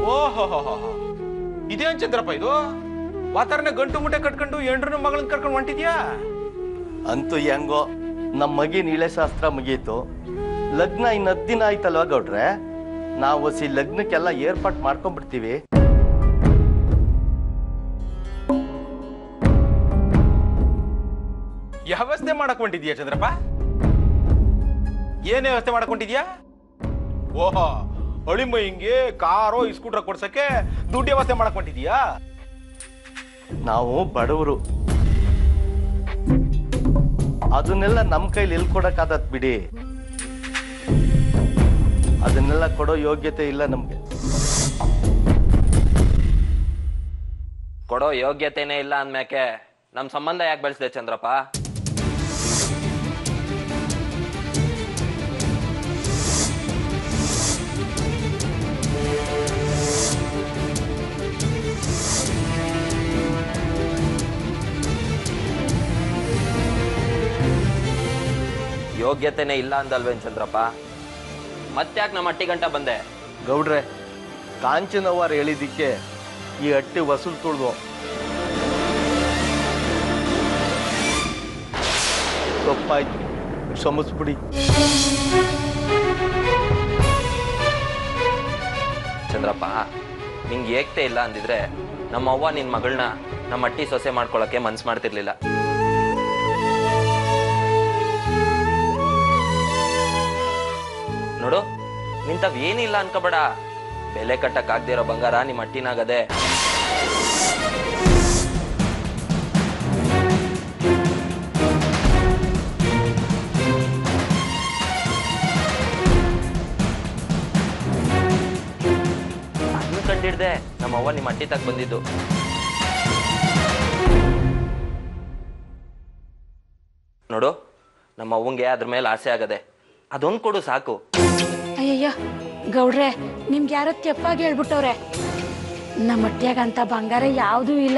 ಓಹೋ ಇದೇನ್ ಚಂದ್ರಪ್ಪ ಇದು ವಾತಾವರಣ ಗಂಟು ಮುಟ್ಟೆ ಕಟ್ಕೊಂಡು ಎಂಡ್ರನ್ನ ಮಗಳನ್ನ ಕರ್ಕೊಂಡು ಹೊಂಟಿದ್ಯಾ ಅಂತೂ ಹೆಂಗೋ ನಮ್ಮ ಮಗಿನ ಇಳೆ ಶಾಸ್ತ್ರ ಮುಗೀತು ಲಗ್ನ ಇನ್ನು ಹತ್ತು ದಿನ ಆಯ್ತಲ್ವಾ ಗೌಡ್ರೆ ನಾವು ಸಿ ಲಗ್ನಕ್ಕೆಲ್ಲ ಏರ್ಪಾಟ್ ಮಾಡ್ಕೊಂಡ್ಬಿಡ್ತೀವಿ ವ್ಯವಸ್ಥೆ ಮಾಡಕ್ ಹೊಂಟಿದ್ಯಾ ಚಂದ್ರಪ್ಪ ಏನ್ ವ್ಯವಸ್ಥೆ ಮಾಡಕ್ ಹೊಂಟಿದ್ಯಾ ಓಹೋ ಅಳಿಮೈಂಗೆ ಕಾರೋ ಇಸ್ಕೂಟ್ರ ಕೊಡ್ಸಕ್ಕೆ ದುಡ್ಡು ವ್ಯವಸ್ಥೆ ಮಾಡಕ್ ಹೊಂಟಿದ್ಯಾ ನಾವು ಬಡವರು ಅದನ್ನೆಲ್ಲ ನಮ್ಮ ಕೈಲಿ ಎಲ್ಲಿ ಕೊಡಕ್ಕಾದತ್ ಬಿಡಿ ಅದನ್ನೆಲ್ಲ ಕೊಡೋ ಯೋಗ್ಯತೆ ಇಲ್ಲ ನಮ್ಗೆ ಕೊಡೋ ಯೋಗ್ಯತೆನೇ ಇಲ್ಲ ಅಂದ್ಮ್ಯಾಕೆ ನಮ್ ಸಂಬಂಧ ಯಾಕೆ ಬೆಳೆಸಿದೆ ಚಂದ್ರಪ್ಪ ಯೋಗ್ಯತೆನೇ ಇಲ್ಲ ಅಂದಲ್ವೇನ್ ಚಂದ್ರಪ್ಪ ಮತ್ತ್ಯಾಕ್ ನಮ್ಮ ಅಟ್ಟಿ ಗಂಟ ಬಂದೆ ಗೌಡ್ರೆ ಕಾಂಚನವ್ವಾರ್ ಹೇಳಿದ್ದಕ್ಕೆ ಈ ಅಟ್ಟಿ ವಸೂಲ್ ತುಳ್ದು ತಪ್ಪಾಯ್ತು ಕ್ಷಮಿಸ್ಬಿಡಿ ಚಂದ್ರಪ್ಪ ನಿಂಗೆ ಏಕ್ತೆ ಇಲ್ಲ ಅಂದಿದ್ರೆ ನಮ್ಮ ಅವ್ವ ನಿನ್ ಮಗಳನ್ನ ನಮ್ಮ ಅಟ್ಟಿ ಸೊಸೆ ಮಾಡ್ಕೊಳಕ್ಕೆ ಮನ್ಸ್ ಮಾಡ್ತಿರ್ಲಿಲ್ಲ ನೋಡು ನಿಂತವ್ ಏನಿಲ್ಲ ಅನ್ಕೋಬೇಡ ಬೆಲೆ ಕಟ್ಟಕ್ ಆಗ್ದಿರೋ ಬಂಗಾರ ನಿಮ್ಮ ಅಟ್ಟಿನಾಗದೆ ಅದನ್ನ ಕಂಡಿಡ್ದೆ ನಮ್ಮ ಅವ್ವ ನಿಮ್ಮ ಅಟ್ಟಿ ತಗ ಬಂದಿದ್ದು ನೋಡು ನಮ್ಮ ಅವ್ವಂಗೆ ಅದ್ರ ಮೇಲೆ ಆಸೆ ಆಗದೆ ಅದೊಂದು ಕೊಡು ಸಾಕು ಅಯ್ಯಯ್ಯ ಗೌಡ್ರೆ ನಿಮ್ಗೆ ಯಾರೋ ತೆಪ್ಪಾಗಿ ಹೇಳ್ಬಿಟ್ಟವ್ರೆ ನಮ್ಮ ಹೊಟ್ಯಾಗ ಅಂತ ಬಂಗಾರ ಯಾವುದೂ ಇಲ್ಲ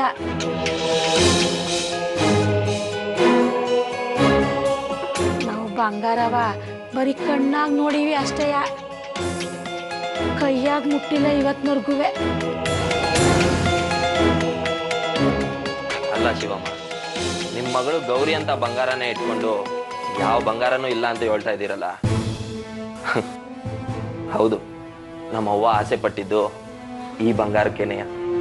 ನಾವು ಬಂಗಾರವ ಬರೀ ಕಣ್ಣಾಗ ನೋಡಿವಿ ಅಷ್ಟೇಯ ಕೈಯಾಗ ಮುಟ್ಟಿಲ್ಲ ಇವತ್ನವರ್ಗುವೆ ಅಲ್ಲ ಶಿವಮ್ಮ ನಿಮ್ಮ ಮಗಳು ಗೌರಿ ಅಂತ ಬಂಗಾರನೇ ಇಟ್ಕೊಂಡು ಯಾವ ಬಂಗಾರನೂ ಇಲ್ಲ ಅಂತ ಹೇಳ್ತಾ ಇದ್ದೀರಲ್ಲ ಹೌದು ನಮ್ಮ ಅವ್ವ ಆಸೆ ಪಟ್ಟಿದ್ದು ಈ ಬಂಗಾರಕ್ಕೇನೆಯ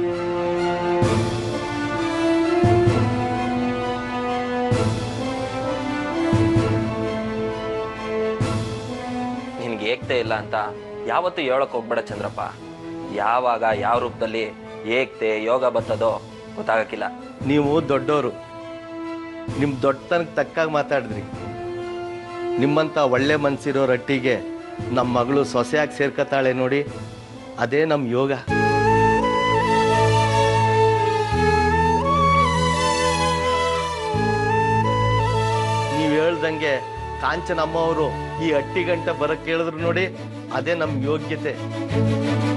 ನಿನ್ಗೆ ಏಕ್ತೆ ಇಲ್ಲ ಅಂತ ಯಾವತ್ತೂ ಹೇಳಕ್ ಹೋಗ್ಬೇಡ ಚಂದ್ರಪ್ಪ ಯಾವಾಗ ಯಾವ ರೂಪದಲ್ಲಿ ಏಕ್ತೆ ಯೋಗ ಬರ್ತದೋ ಗೊತ್ತಾಗಕ್ಕಿಲ್ಲ ನೀವು ದೊಡ್ಡವರು ನಿಮ್ಮ ದೊಡ್ಡತನಕ್ಕೆ ತಕ್ಕಾಗಿ ಮಾತಾಡಿದ್ರಿ ನಿಮ್ಮಂಥ ಒಳ್ಳೆ ಮನ್ಸಿರೋ ರಟ್ಟಿಗೆ ನಮ್ಮ ಮಗಳು ಸೊಸೆಯಾಗಿ ಸೇರ್ಕತಾಳೆ ನೋಡಿ ಅದೇ ನಮ್ಮ ಯೋಗ ನೀವು ಹೇಳ್ದಂಗೆ ಕಾಂಚನಮ್ಮ ಅವರು ಈ ಅಟ್ಟಿ ಗಂಟೆ ಬರಕ್ಕೆ ಹೇಳಿದ್ರು ನೋಡಿ ಅದೇ ನಮ್ಮ ಯೋಗ್ಯತೆ